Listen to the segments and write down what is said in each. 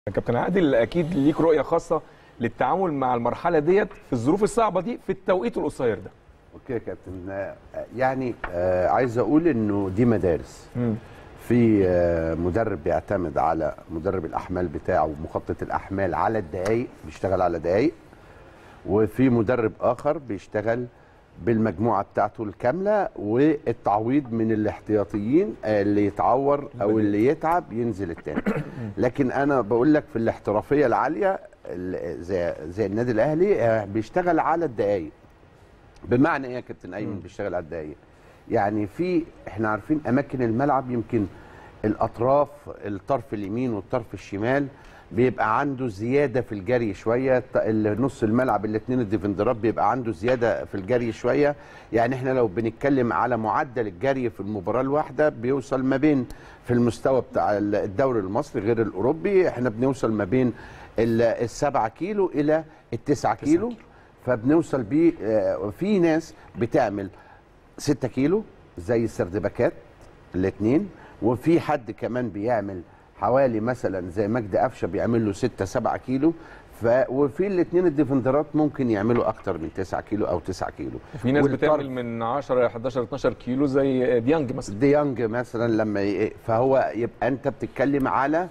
كابتن عادل اكيد ليك رؤيه خاصه للتعامل مع المرحله ديت في الظروف الصعبه دي في التوقيت القصير ده اوكي يا كابتن آه، يعني آه عايز اقول انه دي مدارس في آه مدرب بيعتمد على مدرب الاحمال بتاعه ومخطط الاحمال على الدقائق بيشتغل على دقائق وفي مدرب اخر بيشتغل بالمجموعه بتاعته الكامله والتعويض من الاحتياطيين آه، اللي يتعور او اللي يتعب ينزل التاني لكن انا بقول لك في الاحترافيه العاليه ال- زي زي النادي الاهلي آه، بيشتغل على الدقائق بمعنى ايه يا كابتن ايمن بيشتغل على الدقايق يعني في احنا عارفين اماكن الملعب يمكن الاطراف الطرف اليمين والطرف الشمال بيبقى عنده زياده في الجري شويه ط- ال- نص الملعب الاثنين الديفندرات بيبقى عنده زياده في الجري شويه يعني احنا لو بنتكلم على معدل الجري في المباراه الواحده بيوصل ما بين في المستوى بتاع ال- الدوري المصري غير الاوروبي احنا بنوصل ما بين ال- السبعة كيلو الى التسعة كيلو فبنوصل بيه آه، في ناس بتعمل 6 كيلو زي السردباكات الاثنين وفي حد كمان بيعمل حوالي مثلا زي مجدي قفشه بيعمل له 6 7 كيلو ف وفي الاثنين الديفندرات ممكن يعملوا اكتر من 9 كيلو او 9 كيلو وفي ناس والطرف- بتعمل من 10 11 12 كيلو زي ديانج مثلا ديانج مثلا لما ي... فهو يبقى انت بتتكلم على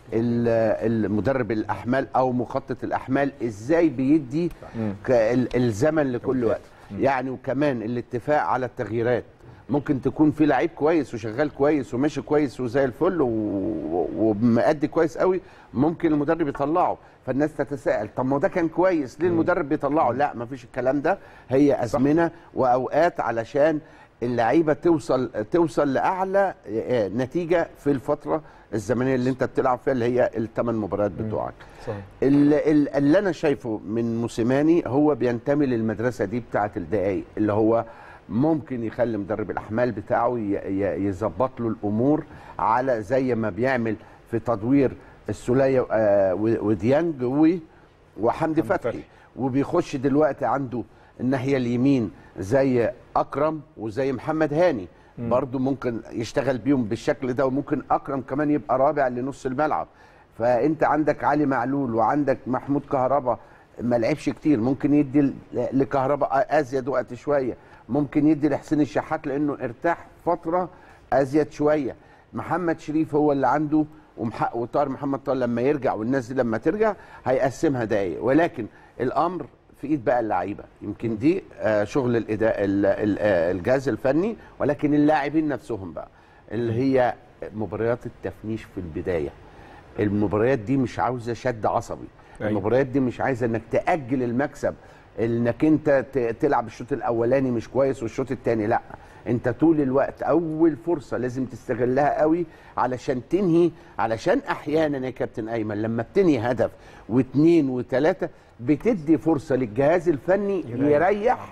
ال- المدرب الاحمال او مخطط الاحمال ازاي بيدي ك- ال- الزمن لكل وقت يعني وكمان الاتفاق على التغييرات ممكن تكون في لعيب كويس وشغال كويس وماشي كويس وزي الفل و- ومأدي كويس قوي ممكن المدرب يطلعه فالناس تتساءل طب ما هو ده كان كويس ليه المدرب بيطلعه لا مفيش الكلام ده هي ازمنه واوقات علشان اللعيبه توصل توصل لاعلى آه، نتيجه في الفتره الزمنيه اللي انت بتلعب فيها اللي هي الثمان مباريات بتوعك صحيح. ال- ال- اللي انا شايفه من موسيماني هو بينتمي للمدرسه دي بتاعه الدقايق اللي هو ممكن يخلي مدرب الاحمال بتاعه ي- ي- يظبط له الامور على زي ما بيعمل في تدوير السوليه آه، و- وديانج و- وحمدي فتحي فتحي. وبيخش دلوقتي عنده الناحيه اليمين زي اكرم وزي محمد هاني برضو ممكن يشتغل بيهم بالشكل ده وممكن اكرم كمان يبقى رابع لنص الملعب فانت عندك علي معلول وعندك محمود كهربا ما لعبش كتير ممكن يدي ل- لكهربا ازيد وقت شويه ممكن يدي لحسين الشحات لانه ارتاح فتره ازيد شويه محمد شريف هو اللي عنده ومح- وطاهر محمد طاهر لما يرجع والناس دي لما ترجع هيقسمها دقايق ولكن الامر في ايد بقى اللعيبه يمكن دي آه، شغل الاداء ال- ال- آه، الجهاز الفني ولكن اللاعبين نفسهم بقى اللي هي مباريات التفنيش في البدايه المباريات دي مش عاوزه شد عصبي أيوة. المباريات دي مش عايزه انك تاجل المكسب انك انت ت- تلعب الشوط الاولاني مش كويس والشوط الثاني لا انت طول الوقت اول فرصه لازم تستغلها قوي علشان تنهي علشان احيانا يا كابتن ايمن لما بتنهي هدف واثنين وثلاثه بتدي فرصه للجهاز الفني يريح. يريح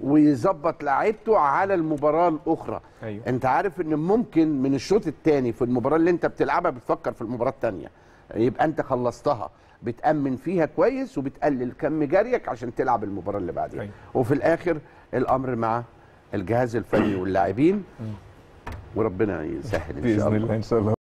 ويظبط لعيبته على المباراه الاخرى أيوة. انت عارف ان ممكن من الشوط الثاني في المباراه اللي انت بتلعبها بتفكر في المباراه الثانيه يبقى انت خلصتها بتامن فيها كويس وبتقلل كم جريك عشان تلعب المباراه اللي بعديها أيوة. وفي الاخر الامر مع الجهاز الفني واللاعبين وربنا يسهل ان باذن شاء الله الله ان شاء الله